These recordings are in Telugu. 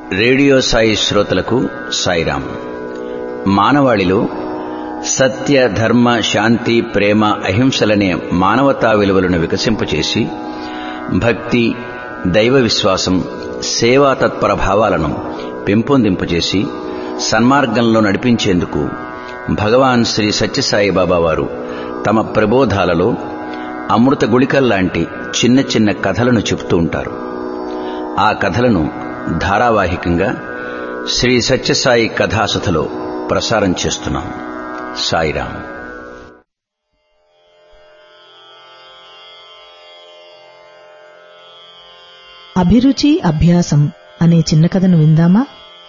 రేడియో సాయి శ్రోతలకు సాయిరాం మానవాళిలో సత్య ధర్మ శాంతి ప్రేమ అహింసలనే మానవతా విలువలను వికసింపచేసి భక్తి దైవ విశ్వాసం సేవా తత్పర భావాలను పెంపొందింపజేసి సన్మార్గంలో నడిపించేందుకు భగవాన్ శ్రీ సత్యసాయి బాబా వారు తమ ప్రబోధాలలో అమృత గుళికల్లాంటి చిన్న చిన్న కథలను చెబుతూ ఉంటారు ఆ కథలను ధారావాహికంగా శ్రీ సత్యసాయి కథాసథలో ప్రసారం చేస్తున్నాం సాయిరాం అభిరుచి అభ్యాసం అనే చిన్న కథను విందామా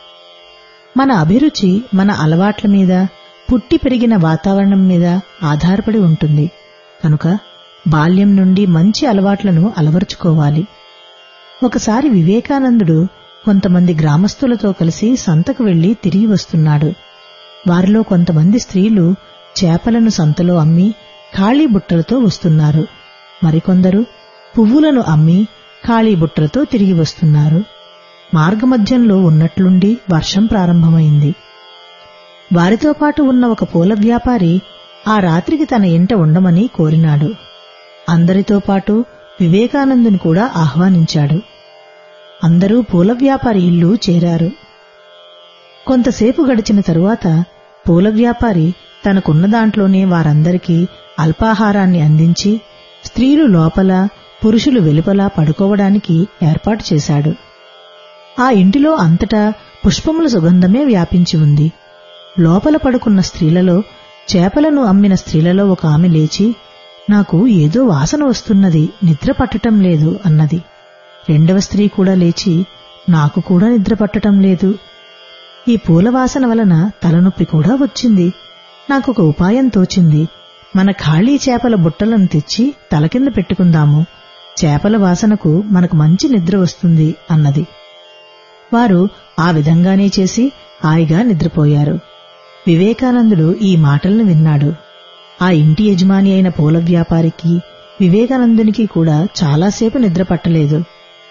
మన అభిరుచి మన అలవాట్ల మీద పుట్టి పెరిగిన వాతావరణం మీద ఆధారపడి ఉంటుంది కనుక బాల్యం నుండి మంచి అలవాట్లను అలవరుచుకోవాలి ఒకసారి వివేకానందుడు కొంతమంది గ్రామస్తులతో కలిసి సంతకు వెళ్లి తిరిగి వస్తున్నాడు వారిలో కొంతమంది స్త్రీలు చేపలను సంతలో అమ్మి ఖాళీ బుట్టలతో వస్తున్నారు మరికొందరు పువ్వులను అమ్మి ఖాళీ బుట్టలతో తిరిగి వస్తున్నారు మార్గమధ్యంలో ఉన్నట్లుండి వర్షం ప్రారంభమైంది వారితో పాటు ఉన్న ఒక పూల వ్యాపారి ఆ రాత్రికి తన ఇంట ఉండమని కోరినాడు అందరితో పాటు వివేకానందుని కూడా ఆహ్వానించాడు అందరూ పూల వ్యాపారి ఇల్లు చేరారు కొంతసేపు గడిచిన తరువాత పూల వ్యాపారి తనకున్న దాంట్లోనే వారందరికీ అల్పాహారాన్ని అందించి స్త్రీలు లోపల పురుషులు వెలుపల పడుకోవడానికి ఏర్పాటు చేశాడు ఆ ఇంటిలో అంతటా పుష్పముల సుగంధమే వ్యాపించి ఉంది లోపల పడుకున్న స్త్రీలలో చేపలను అమ్మిన స్త్రీలలో ఒక ఆమె లేచి నాకు ఏదో వాసన వస్తున్నది నిద్ర పట్టటం లేదు అన్నది రెండవ స్త్రీ కూడా లేచి నాకు కూడా నిద్ర పట్టటం లేదు ఈ పూల వాసన వలన తలనొప్పి కూడా వచ్చింది నాకొక ఉపాయం తోచింది మన ఖాళీ చేపల బుట్టలను తెచ్చి తల కింద పెట్టుకుందాము చేపల వాసనకు మనకు మంచి నిద్ర వస్తుంది అన్నది వారు ఆ విధంగానే చేసి హాయిగా నిద్రపోయారు వివేకానందుడు ఈ మాటలను విన్నాడు ఆ ఇంటి యజమాని అయిన పూల వ్యాపారికి వివేకానందునికి కూడా చాలాసేపు నిద్ర పట్టలేదు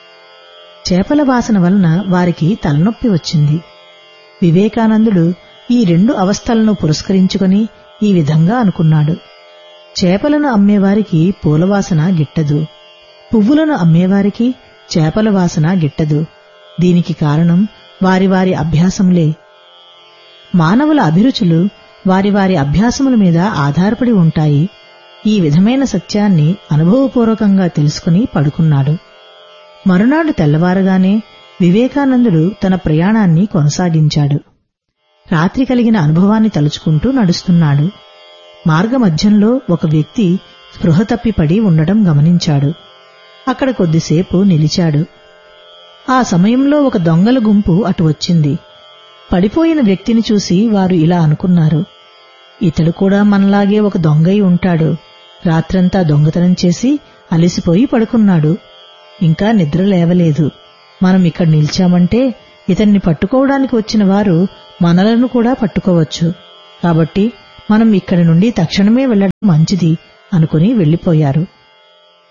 చేపల వాసన వలన వారికి తలనొప్పి వచ్చింది వివేకానందుడు ఈ రెండు అవస్థలను పురస్కరించుకుని ఈ విధంగా అనుకున్నాడు చేపలను అమ్మేవారికి పూలవాసన గిట్టదు పువ్వులను అమ్మేవారికి చేపల వాసన గిట్టదు దీనికి కారణం వారి వారి అభ్యాసములే మానవుల అభిరుచులు వారి వారి అభ్యాసముల మీద ఆధారపడి ఉంటాయి ఈ విధమైన సత్యాన్ని అనుభవపూర్వకంగా తెలుసుకుని పడుకున్నాడు మరునాడు తెల్లవారుగానే వివేకానందుడు తన ప్రయాణాన్ని కొనసాగించాడు రాత్రి కలిగిన అనుభవాన్ని తలుచుకుంటూ నడుస్తున్నాడు మార్గమధ్యంలో ఒక వ్యక్తి స్పృహ తప్పిపడి ఉండడం గమనించాడు అక్కడ కొద్దిసేపు నిలిచాడు ఆ సమయంలో ఒక దొంగల గుంపు అటు వచ్చింది పడిపోయిన వ్యక్తిని చూసి వారు ఇలా అనుకున్నారు ఇతడు కూడా మనలాగే ఒక దొంగై ఉంటాడు రాత్రంతా దొంగతనం చేసి అలిసిపోయి పడుకున్నాడు ఇంకా నిద్ర లేవలేదు మనం ఇక్కడ నిలిచామంటే ఇతన్ని పట్టుకోవడానికి వచ్చిన వారు మనలను కూడా పట్టుకోవచ్చు కాబట్టి మనం ఇక్కడి నుండి తక్షణమే వెళ్లడం మంచిది అనుకుని వెళ్లిపోయారు